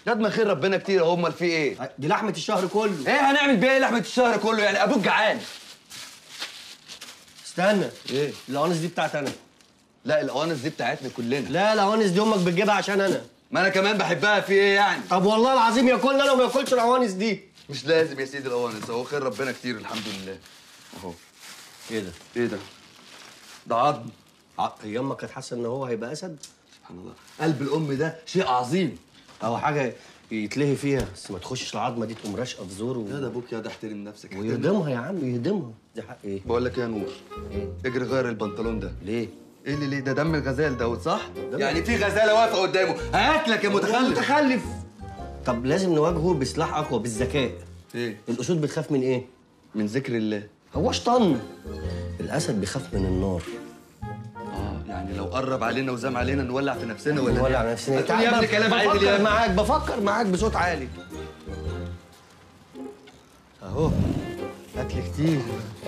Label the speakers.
Speaker 1: ياد ما خير ربنا كتير اهو امال في ايه
Speaker 2: دي لحمه الشهر كله
Speaker 1: ايه هنعمل بيها ايه لحمه الشهر كله يعني ابوك جعان
Speaker 2: استنى
Speaker 1: ايه
Speaker 2: القوانص دي بتاعت انا
Speaker 1: لا القوانص دي بتاعتنا كلنا
Speaker 2: لا القوانص دي امك بتجيبها عشان انا
Speaker 1: ما انا كمان بحبها في ايه يعني
Speaker 2: طب والله العظيم ياكلنا انا وما ياكلش القوانص دي
Speaker 1: مش لازم يا سيدي القوانص اهو خير ربنا كتير الحمد لله اهو
Speaker 2: ايه ده
Speaker 1: ايه ده ده عظم
Speaker 2: ع- هي امك كانت حاسه ان هو هيبقى اسد
Speaker 1: سبحان الله قلب الام ده شيء عظيم
Speaker 2: او حاجه يتلهي فيها بس ما تخشش العظمه دي تقوم راشقه في زوره
Speaker 1: يا ده ابوك يا ده احترم نفسك احترم.
Speaker 2: ويهدمها يا عم يهدمها دي حق ايه
Speaker 1: بقول لك إيه يا نور
Speaker 2: ايه
Speaker 1: اجري غير البنطلون ده
Speaker 2: ليه
Speaker 1: ايه اللي ليه ده دم الغزال دوت صح
Speaker 2: دم-
Speaker 1: يعني في غزاله واقفه قدامه هاكلك يا متخلف
Speaker 2: متخلف طب لازم نواجهه بسلاح اقوى بالذكاء
Speaker 1: ايه
Speaker 2: الاسود بتخاف من ايه
Speaker 1: من ذكر الله
Speaker 2: هو شطن الاسد بيخاف من النار
Speaker 1: اه يعني لو قرب علينا وزام علينا نولع في نفسنا ولا
Speaker 2: نولع
Speaker 1: نعمل؟
Speaker 2: نفسنا
Speaker 1: هتقول يا ابني كلام عادل
Speaker 2: بفكر
Speaker 1: يا ابني.
Speaker 2: معاك بفكر معاك بصوت عالي اهو اكل كتير